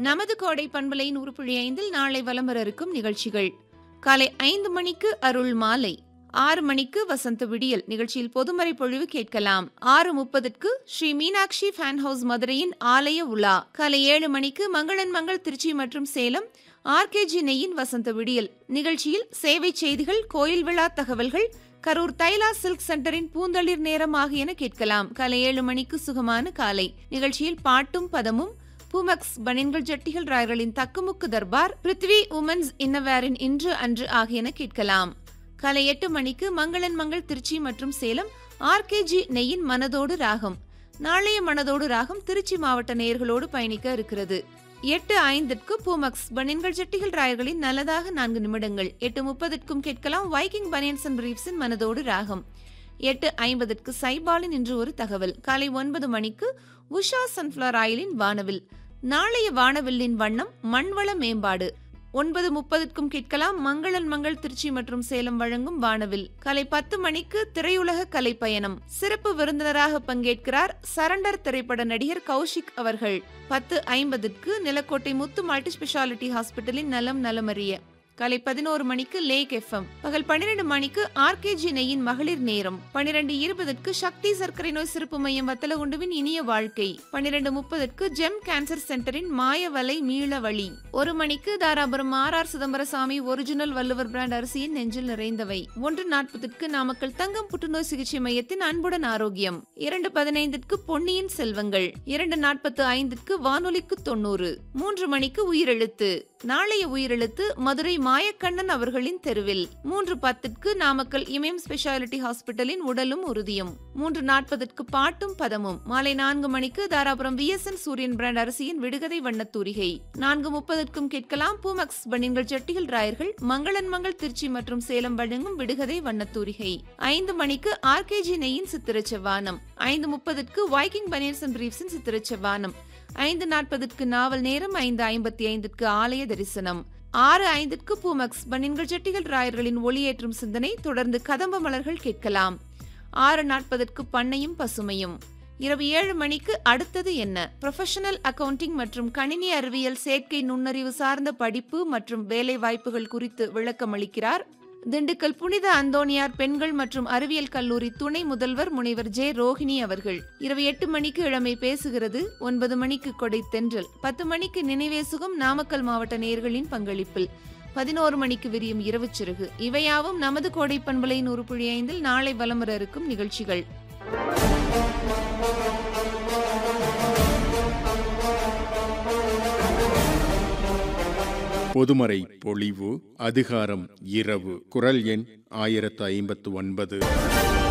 நமது கோடை பண்பலை நூறு புள்ளி ஐந்தில் நாளை வலம் வர இருக்கும் நிகழ்ச்சிகள் காலை ஐந்து மணிக்கு அருள் மாலை ஆறு மணிக்கு வசந்த விடியல் நிகழ்ச்சியில் பொதுமறை பொழிவு கேட்கலாம் ஆறு முப்பதுக்கு ஸ்ரீ மீனாட்சி ஃபேன் ஹவுஸ் மதுரையின் ஆலய உலா காலை ஏழு மணிக்கு மங்களன் மங்கள் திருச்சி மற்றும் சேலம் ஆர்கேஜி நெய்யின் வசந்த விடியல் நிகழ்ச்சியில் சேவை செய்திகள் கோயில் விழா தகவல்கள் கரூர் தைலா சில்க் சென்டரின் பூந்தளிர் நேரம் ஆகியன கேட்கலாம் காலை ஏழு மணிக்கு சுகமான காலை நிகழ்ச்சியில் பாட்டும் பதமும் பூமக்ஸ் பனின்கள் ஜட்டிகள் ராயர்களின் தக்குமுக்கு தர்பார் பிருத்வி உமன்ஸ் இன்னவேரின் இன்று அன்று ஆகியன கேட்கலாம் காலை எட்டு மணிக்கு மங்களன் மங்கள் திருச்சி மற்றும் சேலம் ஆர்கேஜி நெய்யின் மனதோடு ராகம் நாளைய மனதோடு ராகம் திருச்சி மாவட்ட நேயர்களோடு பயணிக்க இருக்கிறது எட்டு ஐந்திற்கு பூமக்ஸ் பனியன்கள் ஜட்டிகள் ராயர்களின் நல்லதாக நான்கு நிமிடங்கள் எட்டு முப்பதுக்கும் கேட்கலாம் வைக்கிங் பனியன்ஸ் அண்ட் பிரீப்ஸின் மனதோடு ராகம் எட்டு ஐம்பதற்கு சைபாலின் இன்று ஒரு தகவல் காலை ஒன்பது மணிக்கு உஷா சன்ஃபிளவர் ஆயிலின் வானவில் நாளைய வானவில்லின் வண்ணம் மண்வள மேம்பாடு ஒன்பது முப்பதுக்கும் கேட்கலாம் மங்களன் மங்கள் திருச்சி மற்றும் சேலம் வழங்கும் வானவில் காலை பத்து மணிக்கு திரையுலக கலை பயணம் சிறப்பு விருந்தினராக பங்கேற்கிறார் சரண்டர் திரைப்பட நடிகர் கௌஷிக் அவர்கள் பத்து ஐம்பதுக்கு நிலக்கோட்டை முத்து மல்டி ஸ்பெஷாலிட்டி ஹாஸ்பிட்டலின் நலம் நலமறிய காலை பதினோரு மணிக்கு லேக் எஃப்எம் பகல் பன்னிரண்டு மணிக்கு ஆர்கேஜி நெய்யின் மகளிர் நேரம் பன்னிரண்டு இருபதற்கு சக்தி சர்க்கரை நோய் சிறப்பு மையம் வத்தலகுண்டுவின் இனிய வாழ்க்கை பன்னிரண்டு முப்பதற்கு ஜெம் கேன்சர் சென்டரின் மாயவலை மீள வழி ஒரு மணிக்கு Dharapuram R R Chidambarasamy original Valluvar brand அரிசியின் நெஞ்சில் நிறைந்தவை ஒன்று நாற்பதுக்கு நாமக்கல் தங்கம் புற்றுநோய் சிகிச்சை மையத்தின் அன்புடன் ஆரோக்கியம் இரண்டு பதினைந்திற்கு பொன்னியின் செல்வங்கள் இரண்டு நாற்பத்து ஐந்திற்கு வானொலிக்கு தொண்ணூறு மூன்று மணிக்கு உயிரெழுத்து நாளைய உயிரெழுத்து மதுரை மாயக்கண்ணன் அவர்களின் தெருவில் மூன்று பத்திற்கு நாமக்கல் இமயம் ஸ்பெஷாலிட்டி ஹாஸ்பிட்டலின் உடலும் உறுதியும் மூன்று நாற்பதற்கு பாட்டும் பதமும் மாலை நான்கு மணிக்கு தாராபுரம் விஎஸ்என் சூரியன் பிராண்ட் அரிசியின் விடுகதை வண்ணத்தூரிகை நான்கு முப்பதற்கும் கேட்கலாம் பூமக்ஸ் பனின்கள் ஜட்டிகள் ராயர்கள் மங்களன் மங்கள் திருச்சி மற்றும் சேலம் வழங்கும் விடுகதை வண்ணத்தூரிகை ஐந்து மணிக்கு ஆர்கேஜி நெய்யின் சித்திரச்ச வானம் ஐந்து முப்பதற்கு வைக்கிங் பனியன்ஸ் அண்ட் பிரீப்ஸின் சித்திரச்ச வானம் ஐந்து நாற்பதுக்கு நாவல் நேரம் ஐந்து ஐம்பத்தி ஐந்துக்கு ஆலய தரிசனம் ஆறு ஐந்திற்கு பூமக்ஸ் பனின்கள் ஜட்டிகள் ராயர்களின் ஒளியேற்றும் சிந்தனை தொடர்ந்து கதம்ப மலர்கள் கேட்கலாம் ஆறு நாற்பதற்கு பண்ணையும் பசுமையும் இரவு ஏழு மணிக்கு அடுத்தது என்ன ப்ரொஃபஷனல் அக்கவுண்டிங் மற்றும் கணினி அறிவியல் சேர்க்கை நுண்ணறிவு சார்ந்த படிப்பு மற்றும் வேலை வாய்ப்புகள் குறித்து விளக்கமளிக்கிறார் திண்டுக்கல் புனித அந்தோனியார் பெண்கள் மற்றும் அறிவியல் கல்லூரி துணை முதல்வர் முனைவர் ஜே ரோஹிணி அவர்கள் இரவு எட்டு மணிக்கு இளமை பேசுகிறது ஒன்பது மணிக்கு கொடை தென்றல் பத்து மணிக்கு நினைவே சுகம் நாமக்கல் மாவட்ட நேர்களின் பங்களிப்பில் பதினோரு மணிக்கு விரியும் இரவு சிறகு இவையாவும் நமது கோடை பண்பலை நூறு புள்ளி ஐந்தில் நாளை வலம் வர இருக்கும் நிகழ்ச்சிகள் பொதுமறை பொழிவு அதிகாரம் இரவு குரல் எண் ஆயிரத்து ஐம்பத்து ஒன்பது